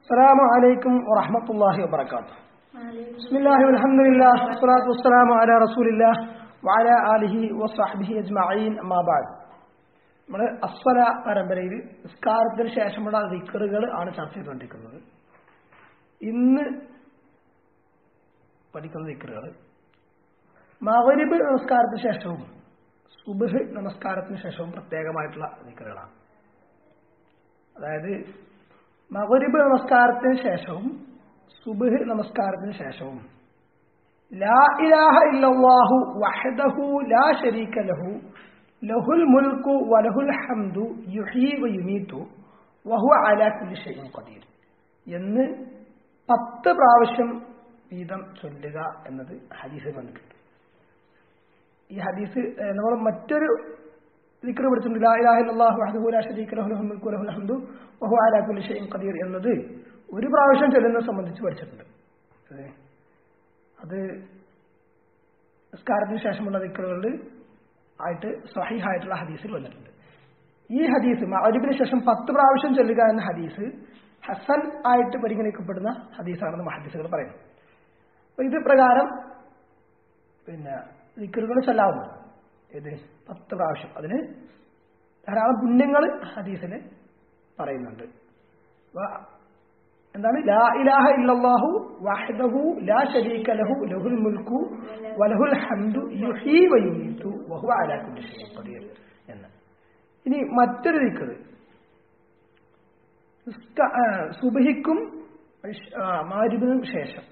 السلام عليكم ورحمة الله وبركاته بسم الله والحمد لله والصلاة والسلام على رسول الله وعلى آله وصحبه أجمعين أما بعد നമ്മൾ അസ്വല പരമ്പരയിൽ നിസ്കാരത്തിന് ശേഷമുള്ള ദിക്കറുകൾ ആണ് ചർച്ച ചെയ്തുകൊണ്ടിരിക്കുന്നത് ഇന്ന് പഠിക്കുന്ന ദിക്കറുകൾ മകരിബ് നമസ്കാരത്തിന് ശേഷവും സുബഹ് നമസ്കാരത്തിന് ശേഷവും പ്രത്യേകമായിട്ടുള്ള ദിക്കറുകളാണ് അതായത് മകരിബ് നമസ്കാരത്തിന് ശേഷവും സുബഹ് നമസ്കാരത്തിന് ശേഷവും ലാ ഇലാഹ ഇല്ലല്ലാഹു വഹദഹു ലാ ശരീക ലഹു ലഹുൽ മുൽക്കു വലഹുൽ ഹംദു യുഹീ വയുമീതു വഹു അലാ കുല്ലി ഷൈഇൻ ഖദീർ എന്ന് പത്ത് പ്രാവശ്യം വീതം ചൊല്ലുക എന്നത് ഹദീസിൽ വന്നിട്ടുണ്ട് ഈ ഹദീസ് ഏഹ്, നമ്മൾ മറ്റൊരു ദിക്ർ പഠിച്ചിട്ടുണ്ട് ലാ ഇലാഹ ഇല്ലല്ലാഹു വഹദഹു ലാ ശരീക ലഹു ലഹുൽ മുൽക്കു വലഹുൽ ഹംദു വഹു അലാ കുല്ലി ഷൈഇൻ ഖദീർ എന്നത് ഒരു പ്രാവശ്യം ചൊല്ലുന്നത് സംബന്ധിച്ച് പഠിച്ചിട്ടുണ്ട് അതെ അത് നിസ്കാരത്തിന് ശേഷമുള്ള ദിക്റുകളിൽ ആയിട്ട് സഹിഹായിട്ടുള്ള ഹദീസിൽ വന്നിട്ടുണ്ട് ഈ ഹദീസ് മഅരിബിന് ശേഷം പത്ത് പ്രാവശ്യം ചൊല്ലുക എന്ന ഹദീസ് ഹസൻ ആയിട്ട് പരിഗണിക്കപ്പെടുന്ന ഹദീസാണെന്ന് മഹദീസുകൾ പറയുന്നു അപ്പൊ ഇത് പ്രകാരം പിന്നെ ദിക്കറുകൾ ചൊല്ലാവുന്നു ഇത് പത്ത് പ്രാവശ്യം അതിന് ധാരാളം പുണ്യങ്ങൾ ഹദീസിൽ പറയുന്നുണ്ട് അപ്പൊ എന്താണ് ലാ ഇലാഹ ഇല്ലല്ലാഹു വഹദഹു ലാ ശരീക ലഹു ലഹുൽ മുൽക്കു വലഹുൽ ഹംദു യുഹീ വയുമീതു വഹുവ അലാ കുല്ലി ഷൈഇൻ ഖദീർ എന്ന് ഇനി മറ്റൊരു ദിക്ർ നിസ്ക- ആ, സുബഹിക്കും ഇഷ്- ആ, മാരിബിനും ശേഷം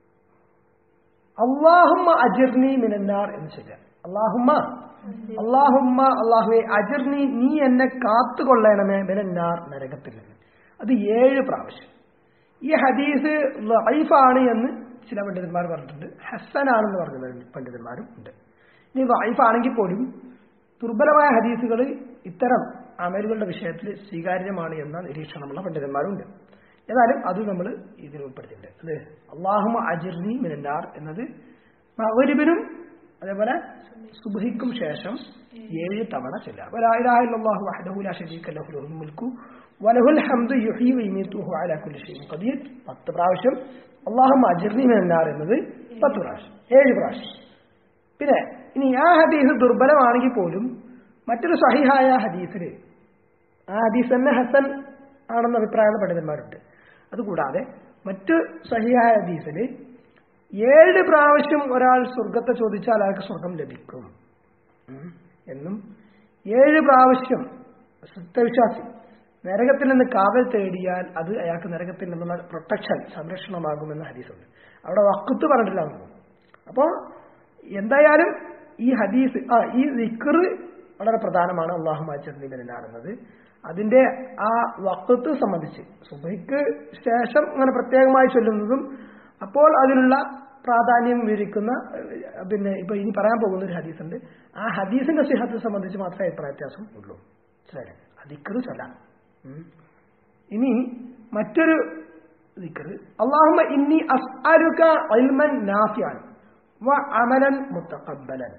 അള്ളാഹുമ്മ അജിർനി മിനന്നാർ എന്ന് ചൊല്ലുക അള്ളാഹുമ്മ അള്ളാഹുമ്മ അള്ളാഹുവെ അജിർനി നീ എന്നെ കാത്തുകൊള്ളണമേ മിനന്നാർ നരകത്തിൽ നിന്ന് അത് ഏഴ് പ്രാവശ്യം ഈ ഹദീസ് വൈഫാണ് എന്ന് ചില പണ്ഡിതന്മാർ പറഞ്ഞിട്ടുണ്ട് ഹസനാണെന്ന് പറഞ്ഞ പണ്ഡിതന്മാരും ഉണ്ട് ഇനി വൈഫാണെങ്കിൽ പോലും ദുർബലമായ ഹദീസുകൾ ഇത്തരം അമലുകളുടെ വിഷയത്തിൽ സ്വീകാര്യമാണ് എന്ന നിരീക്ഷണമുള്ള പണ്ഡിതന്മാരുണ്ട് ഏതായാലും അത് നമ്മൾ ഇതിൽ ഉൾപ്പെടുത്തിയിട്ടുണ്ട് അല്ലേ അള്ളാഹുമ അജിർനി മിനന്നാർ എന്നത് മകരിബിനും അതേപോലെ സുബഹിക്കും ശേഷം ഏഴ് തവണ ചൊല്ലാം വലാഹു വഹദഹു ലാ ശരീക ലഹു ലഹുൽ മുൽക്കു വലഹുൽ ഹംദു യുഹീ വയുമീതു വഹു അലാ കുല്ലി ഷൈഇൻ ഖദീർ പത്ത് പ്രാവശ്യം അള്ളാഹുമ അജിർനി മിനന്നാർ എന്നത് പത്ത് പ്രാവശ്യം ഏഴ് പ്രാവശ്യം പിന്നെ ഇനി ആ ഹദീസ് ദുർബലമാണെങ്കിൽ പോലും മറ്റൊരു സഹിഹായ ഹദീസിൽ ആ ഹദീസ് തന്നെ ഹസൻ ആണെന്ന അഭിപ്രായമുള്ള പണ്ഡിതന്മാരുണ്ട് അതുകൂടാതെ മറ്റു സഹിഹായ ഹദീസിൽ ഏഴ് പ്രാവശ്യം ഒരാൾ സ്വർഗത്തെ ചോദിച്ചാൽ അയാൾക്ക് സ്വർഗം ലഭിക്കും ഉം. എന്നും ഏഴ് പ്രാവശ്യം സത്യവിശ്വാസി നരകത്തിൽ നിന്ന് കാവൽ തേടിയാൽ അത് അയാൾക്ക് നരകത്തിൽ നിന്നുള്ള പ്രൊട്ടക്ഷൻ സംരക്ഷണമാകുമെന്ന ഹദീസുണ്ട് അവിടെ വക്കത്ത് പറഞ്ഞിട്ടില്ല അപ്പോൾ എന്തായാലും ഈ ഹദീസ് ആ ഈ ദിക്ർ വളരെ പ്രധാനമാണ് അള്ളാഹു മാച്ചെന്നത് അതിന്റെ ആ വക്കത്ത് സംബന്ധിച്ച് സുബൈക്ക് ശേഷം അങ്ങനെ പ്രത്യേകമായി ചൊല്ലുന്നതും അപ്പോൾ അതിനുള്ള പ്രാധാന്യം വിവരിക്കുന്ന ഏഹ്, പിന്നെ ഇപ്പൊ ഇനി പറയാൻ പോകുന്ന ഒരു ഹദീസ് ഉണ്ട് ആ ഹദീസിന്റെ സിഹത്തെ സംബന്ധിച്ച് മാത്രമേ അഭിപ്രായ വ്യത്യാസം ഉള്ളൂ ശരി ദിക്കറ് ചൊല്ലാം ഉം. ഇനി മറ്റൊരു ദിക്കറ് അള്ളാഹുമ്മ ഇന്നി അസ്അലുക ഇൽമൻ നാഫിയൻ വ അമലൻ മുത്തഖബ്ബലൻ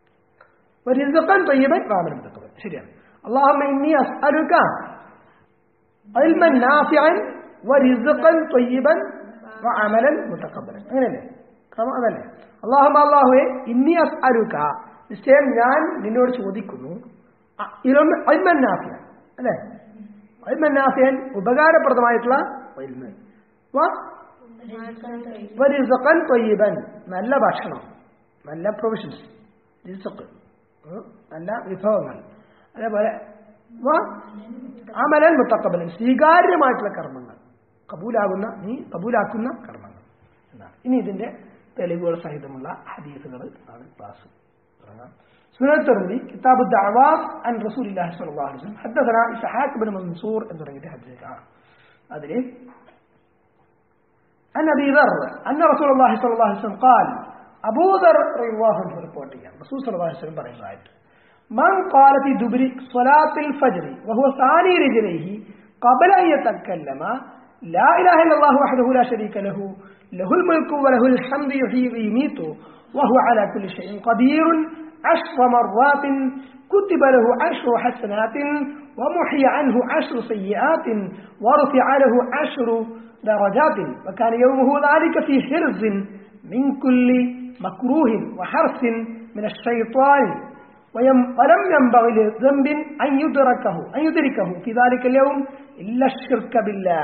ورزقا طيبا وعملا متقبلا ശരിയാണ് اللهم اني اسالك علما نافعا ورزقا طيبا وعملا متقبلا അങ്ങനെയല്ലേ ക്രമം അതല്ലേ അള്ളാഹുമ അള്ളാഹുവെ ഇന്നി അസ്അലുക നിശ്ചയം ഞാൻ നിന്നോട് ചോദിക്കുന്നു അ- ഇൽമ- ഇൽമൻ നാഫിയൻ അല്ലേ ഇൽമൻ നാഫിയൻ ഉപകാരപ്രദമായിട്ടുള്ള ഇൽമൻ വ വരിസഖൻ ത്വയ്യിബൻ നല്ല ഭക്ഷണം നല്ല പ്രൊവിഷൻസ് റിസഖ് ഉം, നല്ല വിഭവങ്ങൾ അതേപോലെ വ അമലൻ മുത്തക്കബലൻ സ്വീകാര്യമായിട്ടുള്ള കർമ്മങ്ങൾ കബൂലാകുന്ന നീ കബൂലാക്കുന്ന കർമ്മങ്ങൾ എന്നാണ് ഇനി ഇതിന്റെ തെളിവുകൾ സഹിതമുള്ള ഹദീസുകൾ ആണ് ക്ലാസ് തുടങ്ങാം سنن الترمذي كتاب الدعوات عن رسول الله صلى الله عليه وسلم حدثنا إسحاق بن منصور എന്ന് തുടങ്ങിയിട്ട് ഹദീസ് ആ അതിൽ عن ابي ذر ان رسول الله صلى الله عليه وسلم قال ابو ذر رضي الله عنه റിപ്പോർട്ട് ചെയ്യാം റസൂൽ സല്ലല്ലാഹു അലൈഹി വസല്ലം പറയുന്നതായിട്ട് من قال في دبر صلاة الفجر وهو ثاني رجليه قبل أن يتكلم لا إله إلا الله وحده لا شريك له له الملك وله الحمد يحيي ويميت وهو على كل شيء قدير عشر مرات كتب له عشر حسنات ومحي عنه عشر سيئات ورفع له عشر درجات وكان يومه ذلك في حرز من كل مكروه وحرس من الشيطان ويم ولم ينبغي لذنب أن يدركه أن يدركه في ذلك اليوم إلا الشرك بالله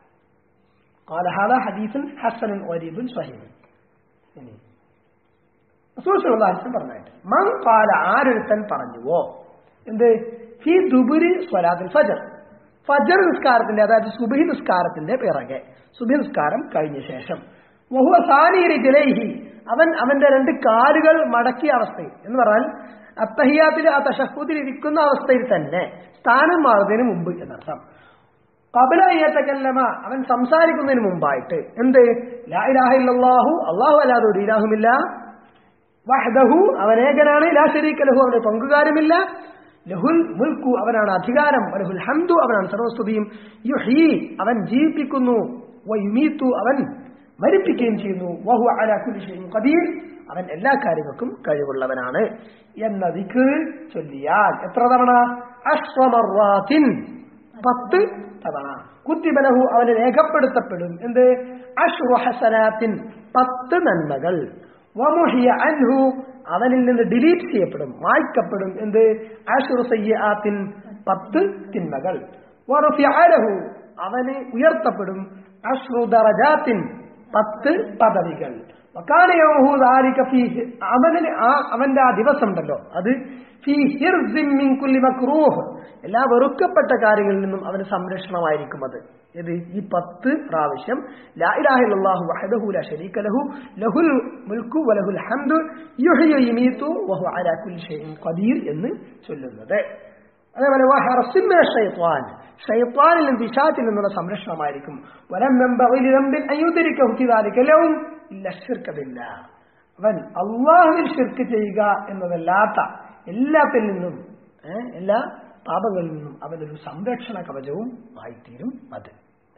قال هذا حديث حسن غريب صحيح يعني റസൂൽ സല്ലല്ലാഹു അലൈഹി വസല്ലം പറഞ്ഞായിട്ട് മൻ ഖാല ആരൊരുത്തൻ പറഞ്ഞുവോ എന്ത് ഫി ദുബുരി സ്വലാത്തുൽ ഫജർ ഫജർ നിസ്കാരത്തിന്റെ അതായത് സുബഹി നിസ്കാരത്തിന്റെ പിറകെ സുബഹി നിസ്കാരം കഴിഞ്ഞ ശേഷം വഹുവ സാനീരി ജലൈഹി അവൻ അവന്റെ രണ്ട് കാലുകൾ മടക്കിയ അവസ്ഥയിൽ എന്ന് പറഞ്ഞാൽ അത്തഹിയാത്തിൽ ആ തഷഹൂദിൽ ഇരിക്കുന്ന അവസ്ഥയിൽ തന്നെ സ്ഥാനം മാറുന്നതിന് മുമ്പ് എന്നർത്ഥം കബല അയ്യത്തക്കല്ലമ അവൻ സംസാരിക്കുന്നതിന് മുമ്പായിട്ട് എന്ത് ലാ ഇലാഹ ഇല്ലല്ലാഹു അല്ലാഹു അല്ലാതെ ഒരു ഇലാഹുമില്ല വഹദഹു അവൻ ഏകനാണ് ലാ ശരീക ലഹു അവന് പങ്കുകാരമില്ല ലഹുൽ മുൽക്കു അവനാണ് അധികാരം ലഹുൽ ഹംദു അവനാണ് സർവസ്തുതിയും യുഹീ അവൻ ജീവിപ്പിക്കുന്നു വയുമീത്തു അവൻ മരിപ്പിക്കുകയും ചെയ്യുന്നു വഹു അല കുലി ഷൈഇൻ ഖദീർ അവൻ എല്ലാ കാര്യങ്ങൾക്കും കഴിവുള്ളവനാണ് എന്ന ദിക്ർ ചൊല്ലിയാൽ എത്ര തവണ അശ്വമറാത്തിൻ പത്ത് തവണ കുത്തിബലഹു അവന് രേഖപ്പെടുത്തപ്പെടും എന്ത് അശ്വ ഹസനാത്തിൻ പത്ത് നന്മകൾ വമുഹിയ അൻഹു അവനിൽ നിന്ന് ഡിലീറ്റ് ചെയ്യപ്പെടും മായ്ക്കപ്പെടും എന്ത് അഷുർ സയ്യാത്തിൻ പത്ത് തിന്മകൾ വറുഫിഅലഹു അവന് ഉയർത്തപ്പെടും അഷ്റു ദറജാത്തിൻ പത്ത് പദവികൾ വക്കാനയോഹു ദാലിക ഫീ അവന് ആ അവന്റെ ആ ദിവസം ഉണ്ടല്ലോ അത് ഫീ ഹിർസിൻ മിൻ കുല്ലി മക്റൂഹ് എല്ലാ വെറുക്കപ്പെട്ട കാര്യങ്ങളിൽ നിന്നും അവന് സംരക്ഷണമായിരിക്കും അത് ഇത് ഈ പത്ത് പ്രാവശ്യം ലാ ഇലാഹ ഇല്ലല്ലാഹു വഹദഹു ലാ ശരീക ലഹു ലഹുൽ മുൽക്കു വലഹുൽ ഹംദു യുഹ്യി വയുമീതു വഹു അലാ കുല്ലി ഷൈഇൻ ഖദീർ എന്ന് ചൊല്ലുന്നത് അതേപോലെ വഹറസിൻ മിന ഷൈത്വാൻ ഷൈത്വാനിൽ നിന്ന് പിശാചിൽ നിന്നുള്ള സംരക്ഷണമായിരിക്കും വലം യംബഗി ലിദംബിൻ അൻ യുദ്രികഹു ഫി ദാലിക ലൗം ഇല്ല ശിർക ബില്ലാഹ് അവൻ അള്ളാഹുവിൽ ഷിർക്ക് ചെയ്യുക എന്നതല്ലാത്ത എല്ലാത്തിൽ നിന്നും ഏഹ്, എല്ലാ പാപങ്ങളിൽ നിന്നും അവനൊരു സംരക്ഷണ കവചവും ആയിത്തീരും അത്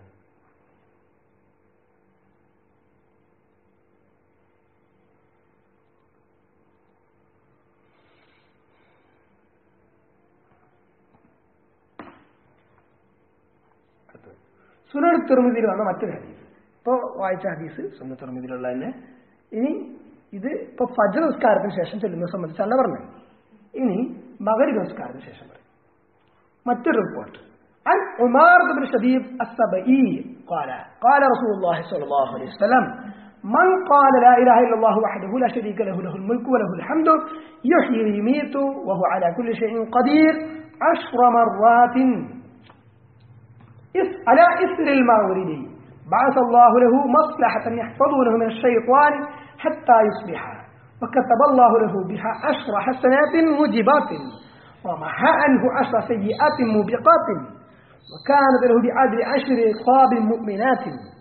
സുനൽ തിർമിതിയിൽ വന്ന മറ്റൊരു ഹദീസ് ഇപ്പോ വായിച്ച ഹദീസ് സുന്ന തിർമിതിയിലുള്ള തന്നെ ഇനി ഇത് ഇപ്പൊ ഫജ്ർ നിസ്കാരത്തിന് ശേഷം ചെല്ലുന്നത് സംബന്ധിച്ചല്ല പറഞ്ഞത് ഇനി മകരി നിസ്കാരത്തിന് ശേഷം പറയും മറ്റൊരു റിപ്പോർട്ട് عن عمارة بن شديد السبئي قال قال رسول الله صلى الله عليه وسلم من قال لا إله إلا الله وحده لا شريك له له الملك وله الحمد يحيي ويميت وهو على كل شيء قدير عشر مرات إس- على إثر الماورد بعث الله له مصلحة يحفظونه من الشيطان حتى يصبح وكتب الله له بها عشر حسنات موجبات ومحى عنه عشر سيئات موبقات وكانت له بعدل عشر رقاب مؤمنات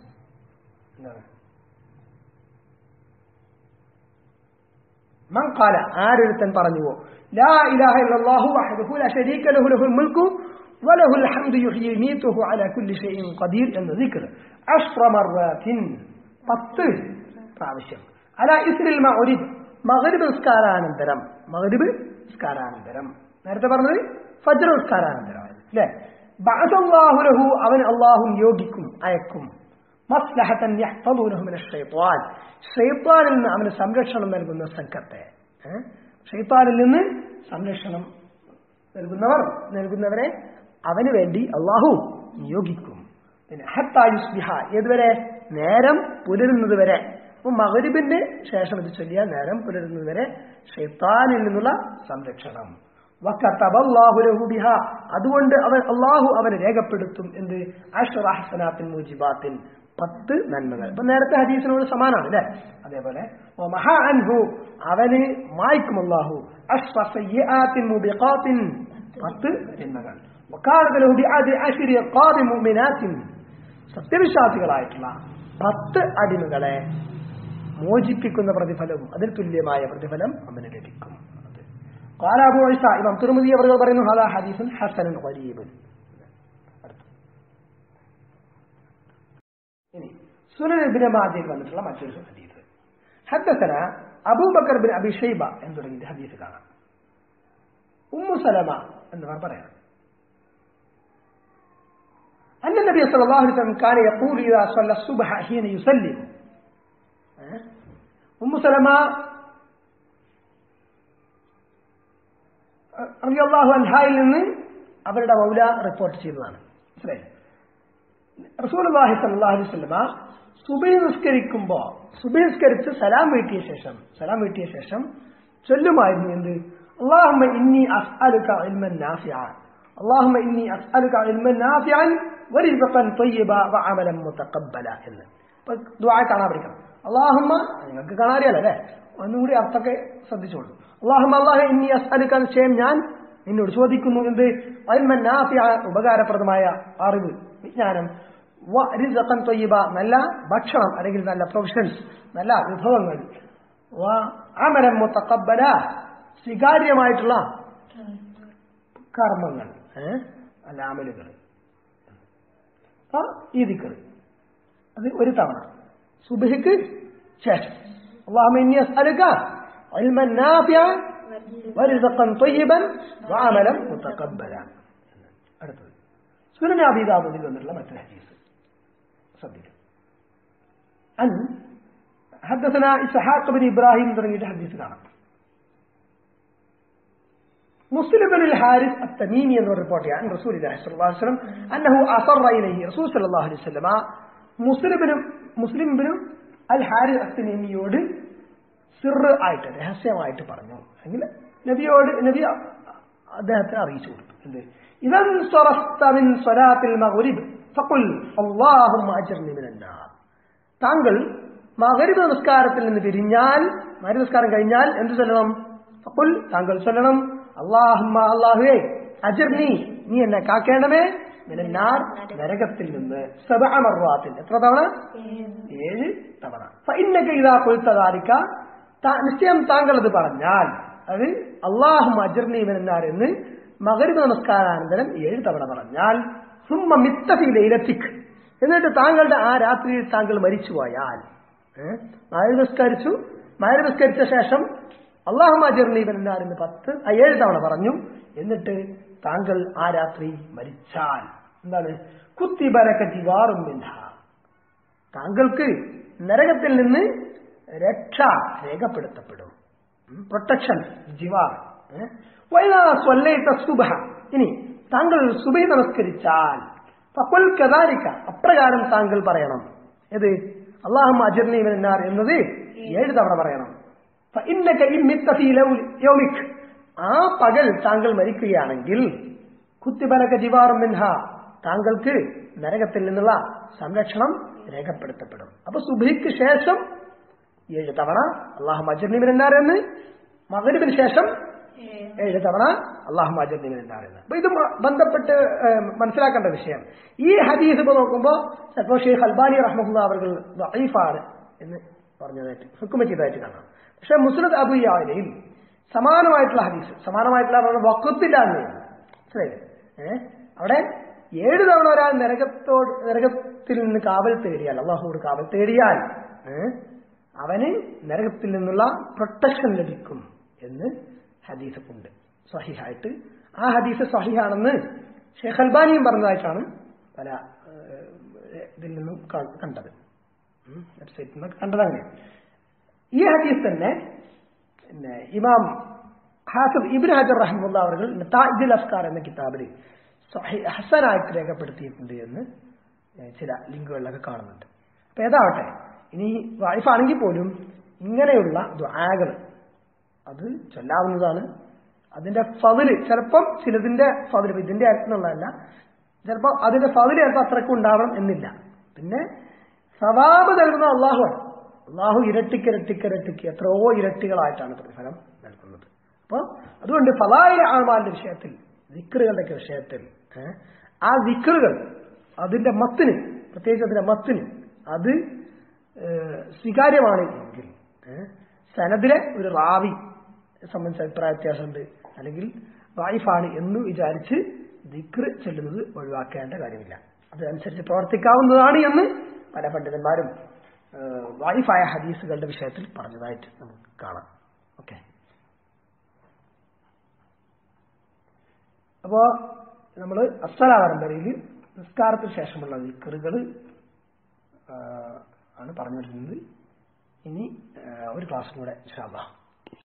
من قال ആരൊരുത്തൻ പറഞ്ഞുവോ لا إله إلا الله وحده لا شريك له له الملك وله الحمد يحيي يميته على كل شيء قدير എന്ന ذكر عشر مرات പത്ത് പ്രാവശ്യം അല ഇസ്രിൽ മഗ്രിബ് മഗ്രിബ് നിസ്കാരാനന്തരം മഗ്രിബ് നിസ്കാരാനന്തരം നേരത്തെ പറഞ്ഞത് ഫജ്ർ നിസ്കാരാനന്തരം അല്ലേ ബഅസല്ലാഹു ലഹു അവൻ അള്ളാഹു യോഗിക്കും അയക്കും മസ്ലഹത്തൻ യഹ്ഫദൂനഹു മിന ശൈത്വാൻ ശൈത്വാനിൽ നിന്ന് അവന് സംരക്ഷണം നൽകുന്ന സംഘത്തെ ഏ? ശൈത്വാനിൽ നിന്ന് സംരക്ഷണം നൽകുന്നവർ നൽകുന്നവരെ അവന് വേണ്ടി അള്ളാഹു നിയോഗിക്കും പിന്നെ ഹത്താ യുസ്ബിഹ ഏതുവരെ നേരം പുലരുന്നത് വരെ അപ്പൊ മകരിബിന്റെ ശേഷം ഇത് ചൊല്ലിയ നേരം പുലരുന്നത് വരെ ഷെയ്ത്താനിൽ നിന്നുള്ള സംരക്ഷണം വക്കത്തബല്ലാഹു ലഹു ബിഹ അതുകൊണ്ട് അവൻ അള്ളാഹു അവനെ രേഖപ്പെടുത്തും എന്ത് അഷ്റഹസനാത്തിൻ മുജിബാത്തിൻ പത്ത് നന്മകൾ ഇപ്പൊ നേരത്തെ ഹദീസിനോട് സമാനാണ് അല്ലെ അതേപോലെ വമഹ അൻഹു അവന് മായ്ക്കും അള്ളാഹു അഷ്റസയ്യാത്തിൻ മുബിഖാത്തിൻ പത്ത് തിന്മകൾ വക്കാലത്ത് ലഹു ബിഅദി അശ്രി ഖാദി മുഅ്മിനാത്തിൻ സത്യവിശ്വാസികളായിട്ടുള്ള പത്ത് അടിമകളെ മോചിപ്പിക്കുന്ന പ്രതിഫലവും അതിൽ തുല്യമായ പ്രതിഫലം അവന് ലഭിക്കും قال أبو عيسى إمام ترمذي അവർ പറയുന്നു هذا حديث حسن غريب ഇനി സുനൻ ഇബ്നു മാജയിൽ വന്നിട്ടുള്ള മറ്റൊരു ഹദീസ് حدثنا അബൂ ബക്കർ ബിൻ അബി ഷൈബ എന്ന് തുടങ്ങിയ ഹദീസ് കാണാം ഉമ്മു സലമ എന്നിവർ പറയാം أن النبي صلى الله عليه وسلم كان يقول إذا صلى الصبح حين يسلم أم سلمة റളിയല്ലാഹു അൻഹായിൽ നിന്ന് അവരുടെ മൗല റിപ്പോർട്ട് ചെയ്തതാണ് മനസ്സിലായി റസൂലുള്ളാഹി സ്വല്ലല്ലാഹു അലൈഹി വസല്ലമ സുബഹി നിസ്കരിക്കുമ്പോൾ സുബഹി നിസ്കരിച്ച് സലാം വീട്ടിയ ശേഷം സലാം വീട്ടിയ ശേഷം ചൊല്ലുമായിരുന്നു എന്ത് അള്ളാഹുമ്മ ഇന്നി അസ്അലുക ഇൽമൻ നാഫിഅൻ അള്ളാഹുമ്മ ഇന്നി അസ്അലുക ഇൽമൻ നാഫിഅൻ വരിസഖൻ ത്വയ്യിബ വഅമലൻ മുതഖബ്ബല എന്ന് അപ്പൊ ദുആ കാണാൻ പഠിക്കണം അള്ളാഹുമ്മ നിങ്ങൾക്ക് കാണാൻ അറിയാലോ അല്ലേ ഒന്നുകൂടി അർത്ഥമൊക്കെ ശ്രദ്ധിച്ചോളൂ അള്ളാഹുമ്മ അള്ളാഹു ഇന്നി അസ്അലുക നിശ്ചയം ഞാൻ നിന്നോട് ചോദിക്കുന്നു എന്ത് ഇൽമൻ നാഫിഅ ഉപകാരപ്രദമായ അറിവ് വിജ്ഞാനം റിസഖൻ ത്വയ്യിബ നല്ല ഭക്ഷണം അല്ലെങ്കിൽ നല്ല പ്രൊഫഷൻസ് നല്ല വിഭവങ്ങൾ അമരം മുത്തക്കബല സ്വീകാര്യമായിട്ടുള്ള കർമ്മങ്ങൾ ഏഹ് അല്ല അമലുകൾ ആ ഈ ദിക്കർ അത് ഒരു തവണ സുബഹിക്ക് ശേഷം اللهم إني أسألك علما نافعا ورزقا طيبا وعملا متقبلا അടുത്തത് സുനന അബീദാബുദിൽ വന്നിട്ടുള്ള മറ്റൊരു ഹദീസ് ശ്രദ്ധിക്കും അൻ حدثنا إسحاق بن إبراهيم തുടങ്ങിയിട്ട് ഹദീസ് കാണാം مسلم بن الحارث التميمي എന്ന് റിപ്പോർട്ട് ചെയ്യാൻ റസൂൽ സ്വല്ലല്ലാഹു അലൈഹി വസല്ലം അന്നഹു അസറ ഇലൈഹി റസൂൽ സ്വല്ലല്ലാഹു അലൈഹി വസല്ലമ മുസ്ലിമിനും മുസ്ലിമിനും അൽ ഹാരിസ് അത്തമീമിയോട് സിറ് ആയിട്ട് രഹസ്യമായിട്ട് പറഞ്ഞു അല്ലെങ്കിൽ നബിയോട് നബി അദ്ദേഹത്തെ അറിയിച്ചു കൊടുത്തു എന്ത് ഇതൻ സ്വറസ്തമിൻ സ്വലാത്തിൽ മഗ്രിബ് ഫഖുൽ അല്ലാഹുമ്മ അജ്ർനി മിനൻ നാർ താങ്കൾ മഗ്രിബ് നമസ്കാരത്തിൽ നിന്ന് പിരിഞ്ഞാൽ മഗ്രിബ് നമസ്കാരം കഴിഞ്ഞാൽ എന്ത് ചൊല്ലണം ഫഖുൽ താങ്കൾ ചൊല്ലണം അല്ലാഹുമ്മ അല്ലാഹുവേ അജ്ർനി നീ എന്നെ കാക്കേണ്ടമേ മിനന്നാർ നരകത്തിൽ നിന്ന് സബഅ മർവാത്തിൽ എത്ര തവണ ഏഴ് തവണ ഫഇന്നക ഇദാ ഖുൽത ദാലിക നിശ്ചയം താങ്കൾ അത് പറഞ്ഞാൽ അത് അള്ളാഹു അജർണി മിനന്നാർ എന്ന് മകരിബ് നമസ്കാരാനന്തരം ഏഴ് തവണ പറഞ്ഞാൽ സുമ്മ മിത്തഫി ലൈലത്തിക് എന്നിട്ട് താങ്കളുടെ ആ രാത്രിയിൽ താങ്കൾ മരിച്ചുപോയാൽ മാരി നിസ്കരിച്ചു മാരി നിസ്കരിച്ച ശേഷം അള്ളാഹു അജർണി മിനന്നാർ എന്ന് പത്ത് ആ ഏഴ് തവണ പറഞ്ഞു എന്നിട്ട് താങ്കൾ ആ രാത്രി മരിച്ചാൽ എന്താണ് കുത്തിബരക്ക ജിവാറും മിൻഹ താങ്കൾക്ക് നരകത്തിൽ നിന്ന് രക്ഷ രേഖപ്പെടുത്തപ്പെടും പ്രൊട്ടക്ഷൻ ജിവാർ സുബഹ ഇനി താങ്കൾ സുബൈ നമസ്കരിച്ചാൽ ഫക്കുൽ കദാലിക്ക അപ്രകാരം താങ്കൾ പറയണം ഏത് അള്ളാഹു അജർണി മിനാർ എന്നത് ഏഴ് തവണ പറയണം യൗമിക് ആ പകൽ താങ്കൾ മരിക്കുകയാണെങ്കിൽ കുത്തിബലക ജിവാറും മിൻഹ താങ്കൾക്ക് നരകത്തിൽ നിന്നുള്ള സംരക്ഷണം രേഖപ്പെടുത്തപ്പെടും അപ്പൊ സുബഹിക്ക് ശേഷം ഏഴ് തവണ അള്ളാഹു മജർനിമിനാരെന്ന് മകരിബിന് ശേഷം ഏഴ് തവണ അള്ളാഹു മജർനിമിനാരെന്ന് അപ്പൊ ഇത് ബന്ധപ്പെട്ട് മനസ്സിലാക്കേണ്ട വിഷയം ഈ ഹദീസ് ഇപ്പൊ നോക്കുമ്പോൾ ചിലപ്പോൾ ഷെയ്ഖ് അൽബാനി റഹ്മുല്ല അവർ വൈഫാണ് എന്ന് പറഞ്ഞതായിട്ട് ഹുക്കുമ ചെയ്തതായിട്ട് കാണാം പക്ഷെ മുസ്ലിദ് അബുയാലയിൽ സമാനമായിട്ടുള്ള ഹദീസ് സമാനമായിട്ടുള്ള വക്കത്തില്ല എന്ന് മനസ്സിലായില്ലേ ഏഹ് അവിടെ ഏഴ് തവണ ഒരാൾ നരകത്തോട് നരകത്തിൽ നിന്ന് കാവൽ തേടിയാൽ അള്ളാഹുവോട് കാവൽ തേടിയാൽ അവന് നരകത്തിൽ നിന്നുള്ള പ്രൊട്ടക്ഷൻ ലഭിക്കും എന്ന് ഹദീസ് ഉണ്ട് സഹിഹായിട്ട് ആ ഹദീസ് സഹിഹാണെന്ന് ഷെയ്ഖ് അൽബാനിയും പറഞ്ഞതായിട്ടാണ് പല ഇതിൽ നിന്നും കണ്ടത് വെബ്സൈറ്റിൽ നിന്ന് കണ്ടത് അങ്ങനെ ഈ ഹദീസ് തന്നെ പിന്നെ ഇമാം ഹാസിബ് ഇബിൻ ഹജർ റഹ്മുല്ല അവർ താജുൽ അഫ്കാർ എന്ന കിതാബിൽ ഹസനായിട്ട് രേഖപ്പെടുത്തിയിട്ടുണ്ട് എന്ന് ചില ലിങ്കുകളിലൊക്കെ കാണുന്നുണ്ട് അപ്പൊ ഏതാവട്ടെ ഇനി വായ്പാണെങ്കിൽ പോലും ഇങ്ങനെയുള്ള ദ്വാകൾ അത് ചൊല്ലാവുന്നതാണ് അതിന്റെ ഫതില് ചിലപ്പം ചിലതിന്റെ ഫതില് ഇതിന്റെ അടുത്തുനിന്നുള്ളതല്ല ചിലപ്പോൾ അതിന്റെ ഫതില് ചിലപ്പോൾ അത്രയ്ക്ക് ഉണ്ടാവണം എന്നില്ല പിന്നെ സവാബ് നൽകുന്ന അള്ളാഹുവാണ് അള്ളാഹു ഇരട്ടിക്ക് ഇരട്ടിക്ക് ഇരട്ടിക്ക് എത്രയോ ഇരട്ടികളായിട്ടാണ് പ്രതിഫലം നൽകുന്നത് അപ്പോൾ അതുകൊണ്ട് ഫലായ ആൾമാരുടെ വിഷയത്തിൽ വിക്രുകളുടെ വിഷയത്തിൽ ആ വിക്രുകൾ അതിന്റെ മത്തിന് പ്രത്യേകിച്ച് അതിന്റെ മത്തിന് അത് സ്വീകാര്യമാണ് എങ്കിൽ സനദിലെ ഒരു റാവി സംബന്ധിച്ച അഭിപ്രായ വ്യത്യാസമുണ്ട് അല്ലെങ്കിൽ വായിഫാണ് എന്ന് വിചാരിച്ച് ദിക്ർ ചെല്ലുന്നത് ഒഴിവാക്കേണ്ട കാര്യമില്ല അതനുസരിച്ച് പ്രവർത്തിക്കാവുന്നതാണ് എന്ന് പല പണ്ഡിതന്മാരും വായിഫായ ഹദീസുകളുടെ വിഷയത്തിൽ പറഞ്ഞതായിട്ട് നമുക്ക് കാണാം ഓക്കെ അപ്പോ നമ്മൾ അസ്സലാ പരമ്പരയിൽ നിസ്കാരത്തിന് ശേഷമുള്ള വിക്കറുകൾ ആണ് പറഞ്ഞു വരുന്നത് ഇനി ആ, ഒരു ക്ലാസ്സും കൂടെ ഇൻഷാല്ലാ